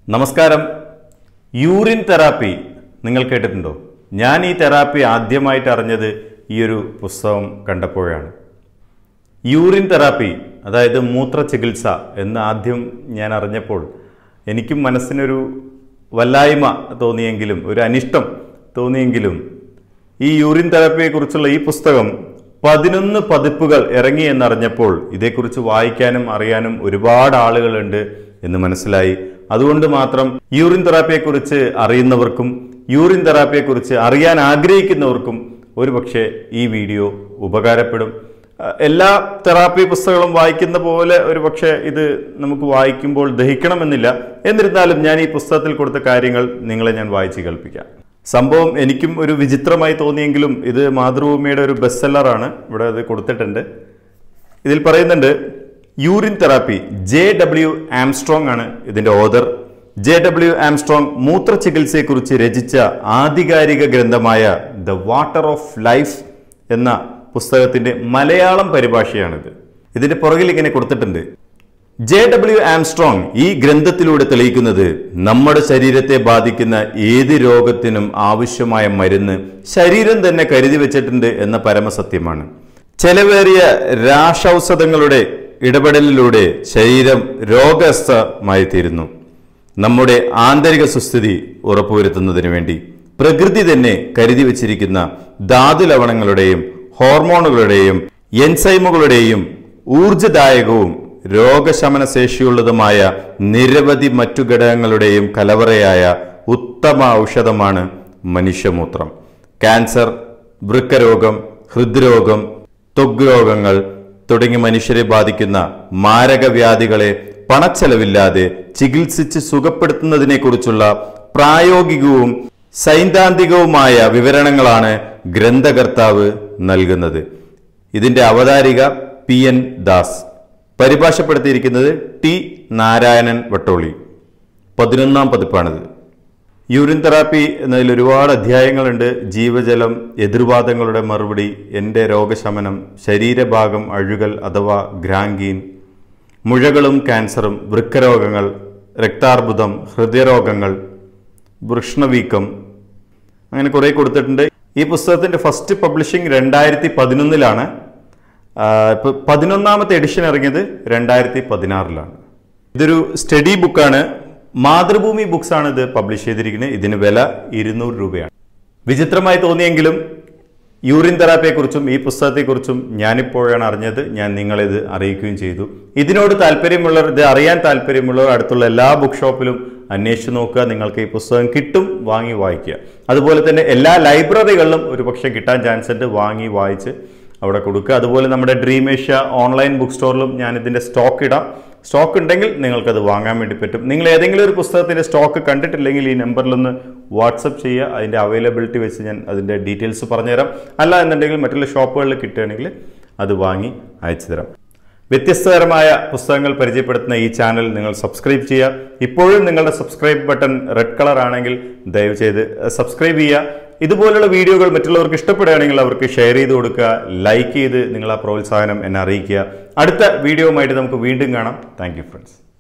നമസ്കാരം urine therapy നിങ്ങൾ കേട്ടിട്ടുണ്ടോ ഞാൻ ഈ തെറാപ്പി ആദ്യമായിട്ട് അറിഞ്ഞത് ഈ ഒരു പുസ്തകം കണ്ടപ്പോഴാണ് യൂറിൻ തെറാപ്പി അതായത് മൂത്ര ചികിത്സ എന്ന് ആദ്യം ഞാൻ അറിഞ്ഞപ്പോൾ എനിക്കും മനസ്സിനൊരു വല്ലായ്മ തോന്നിയെങ്കിലും ഒരു അനിഷ്ടം തോന്നിയെങ്കിലും ഈ യൂറിൻ തെറാപ്പിയെക്കുറിച്ചുള്ള ഈ പുസ്തകം പതിനൊന്ന് പതിപ്പുകൾ ഇറങ്ങി എന്നറിഞ്ഞപ്പോൾ ഇതേക്കുറിച്ച് വായിക്കാനും അറിയാനും ഒരുപാട് ആളുകളുണ്ട് എന്ന് മനസ്സിലായി അതുകൊണ്ട് മാത്രം യൂറിൻ തെറാപ്പിയെക്കുറിച്ച് അറിയുന്നവർക്കും യൂറിൻ തെറാപ്പിയെക്കുറിച്ച് അറിയാൻ ആഗ്രഹിക്കുന്നവർക്കും ഒരുപക്ഷെ ഈ വീഡിയോ ഉപകാരപ്പെടും അഹ് എല്ലാ തെറാപ്പി പുസ്തകങ്ങളും വായിക്കുന്ന പോലെ ഒരു പക്ഷേ ഇത് നമുക്ക് വായിക്കുമ്പോൾ ദഹിക്കണമെന്നില്ല എന്നിരുന്നാലും ഞാൻ ഈ പുസ്തകത്തിൽ കൊടുത്ത കാര്യങ്ങൾ നിങ്ങളെ ഞാൻ വായിച്ച് കേൾപ്പിക്കാം സംഭവം എനിക്കും ഒരു വിചിത്രമായി തോന്നിയെങ്കിലും ഇത് മാതൃഭൂമിയുടെ ഒരു ബെസ്റ്റ് സെല്ലറാണ് ഇവിടെ അത് കൊടുത്തിട്ടുണ്ട് ഇതിൽ പറയുന്നുണ്ട് urine therapy J W Armstrong ആണ് ഇതിന്റെ ഓദർ ജെ ഡബ്ല്യു ആംസ്ട്രോങ് മൂത്ര ചികിത്സയെക്കുറിച്ച് രചിച്ച ആധികാരിക ഗ്രന്ഥമായ ദ വാട്ടർ ഓഫ് ലൈഫ് എന്ന പുസ്തകത്തിന്റെ മലയാളം പരിഭാഷയാണിത് ഇതിന്റെ പുറകിൽ ഇങ്ങനെ കൊടുത്തിട്ടുണ്ട് ജെ ഡബ്ല്യു ആംസ്ട്രോങ് ഈ ഗ്രന്ഥത്തിലൂടെ തെളിയിക്കുന്നത് നമ്മുടെ ശരീരത്തെ ബാധിക്കുന്ന ഏത് രോഗത്തിനും ആവശ്യമായ മരുന്ന് ശരീരം തന്നെ കരുതി വെച്ചിട്ടുണ്ട് എന്ന പരമസത്യമാണ് ചെലവേറിയ രാഷൌഷധങ്ങളുടെ ഇടപെടലിലൂടെ ശരീരം രോഗസ്ഥമായി തീരുന്നു നമ്മുടെ ആന്തരിക സുസ്ഥിതി ഉറപ്പുവരുത്തുന്നതിന് വേണ്ടി പ്രകൃതി തന്നെ കരുതി വച്ചിരിക്കുന്ന ധാതുലവണങ്ങളുടെയും ഹോർമോണുകളുടെയും എൻസൈമുകളുടെയും ഊർജദായകവും രോഗശമന ശേഷിയുള്ളതുമായ നിരവധി മറ്റു ഘടകങ്ങളുടെയും കലവറയായ ഉത്തമ ഔഷധമാണ് മനുഷ്യമൂത്രം ക്യാൻസർ വൃക്കരോഗം ഹൃദ്രോഗം ത്വഗ് രോഗങ്ങൾ തുടങ്ങി മനുഷ്യരെ ബാധിക്കുന്ന മാരകവ്യാധികളെ പണച്ചെലവില്ലാതെ ചികിത്സിച്ച് സുഖപ്പെടുത്തുന്നതിനെക്കുറിച്ചുള്ള പ്രായോഗികവും സൈദ്ധാന്തികവുമായ വിവരണങ്ങളാണ് ഗ്രന്ഥകർത്താവ് നൽകുന്നത് ഇതിന്റെ അവതാരിക പി എൻ ദാസ് പരിഭാഷപ്പെടുത്തിയിരിക്കുന്നത് ടി നാരായണൻ വട്ടോളി പതിനൊന്നാം പതിപ്പാണിത് യൂറിൻ തെറാപ്പി എന്നതിൽ ഒരുപാട് അധ്യായങ്ങളുണ്ട് ജീവജലം എതിർവാദങ്ങളുടെ മറുപടി എൻ്റെ രോഗശമനം ശരീരഭാഗം അഴുകൽ അഥവാ ഗ്രാങ്കീൻ മുഴകളും ക്യാൻസറും വൃക്കരോഗങ്ങൾ രക്താർബുദം ഹൃദയരോഗങ്ങൾ വൃഷ്ണവീക്കം അങ്ങനെ കുറേ കൊടുത്തിട്ടുണ്ട് ഈ പുസ്തകത്തിന്റെ ഫസ്റ്റ് പബ്ലിഷിംഗ് രണ്ടായിരത്തി പതിനൊന്നിലാണ് ഇപ്പൊ പതിനൊന്നാമത്തെ എഡിഷൻ ഇറങ്ങിയത് രണ്ടായിരത്തി പതിനാറിലാണ് ഇതൊരു സ്റ്റഡി ബുക്കാണ് മാതൃഭൂമി ബുക്സ് ആണ് ഇത് പബ്ലിഷ് ചെയ്തിരിക്കുന്നത് ഇതിന് വില ഇരുന്നൂറ് രൂപയാണ് വിചിത്രമായി തോന്നിയെങ്കിലും യൂറിൻ തെറാപ്പിയെക്കുറിച്ചും ഈ പുസ്തകത്തെക്കുറിച്ചും ഞാനിപ്പോഴാണ് അറിഞ്ഞത് ഞാൻ നിങ്ങളിത് അറിയിക്കുകയും ചെയ്തു ഇതിനോട് താല്പര്യമുള്ളവർ ഇത് അറിയാൻ താല്പര്യമുള്ളവർ അടുത്തുള്ള എല്ലാ ബുക്ക് ഷോപ്പിലും അന്വേഷിച്ച് നോക്കുക നിങ്ങൾക്ക് ഈ പുസ്തകം കിട്ടും വാങ്ങി വായിക്കുക അതുപോലെ തന്നെ എല്ലാ ലൈബ്രറികളിലും ഒരുപക്ഷെ കിട്ടാൻ ചാൻസ് ഉണ്ട് വാങ്ങി വായിച്ച് അവിടെ കൊടുക്കുക അതുപോലെ നമ്മുടെ ഡ്രീം ഏഷ്യ ഓൺലൈൻ ബുക്ക് സ്റ്റോറിലും ഞാൻ ഇതിൻ്റെ സ്റ്റോക്ക് ഇടാം സ്റ്റോക്ക് ഉണ്ടെങ്കിൽ നിങ്ങൾക്കത് വാങ്ങാൻ വേണ്ടി പറ്റും നിങ്ങൾ ഏതെങ്കിലും ഒരു പുസ്തകത്തിൻ്റെ സ്റ്റോക്ക് കണ്ടിട്ടില്ലെങ്കിൽ ഈ നമ്പറിലൊന്ന് വാട്സപ്പ് ചെയ്യുക അതിൻ്റെ അവൈലബിലിറ്റി വെച്ച് ഞാൻ അതിൻ്റെ ഡീറ്റെയിൽസ് പറഞ്ഞുതരാം അല്ല എന്നുണ്ടെങ്കിൽ മറ്റുള്ള ഷോപ്പുകളിൽ കിട്ടുകയാണെങ്കിൽ അത് വാങ്ങി അയച്ചു തരാം വ്യത്യസ്തതരമായ പുസ്തകങ്ങൾ പരിചയപ്പെടുത്തുന്ന ഈ ചാനൽ നിങ്ങൾ സബ്സ്ക്രൈബ് ചെയ്യുക ഇപ്പോഴും നിങ്ങളുടെ സബ്സ്ക്രൈബ് ബട്ടൺ റെഡ് കളർ ആണെങ്കിൽ ദയവ് ചെയ്ത് സബ്സ്ക്രൈബ് ചെയ്യുക ഇതുപോലുള്ള വീഡിയോകൾ മറ്റുള്ളവർക്ക് ഇഷ്ടപ്പെടുകയാണെങ്കിൽ അവർക്ക് ഷെയർ ചെയ്ത് കൊടുക്കുക ലൈക്ക് ചെയ്ത് നിങ്ങൾ ആ പ്രോത്സാഹനം എന്നെ അറിയിക്കുക അടുത്ത വീഡിയോയുമായിട്ട് നമുക്ക് വീണ്ടും കാണാം താങ്ക് ഫ്രണ്ട്സ്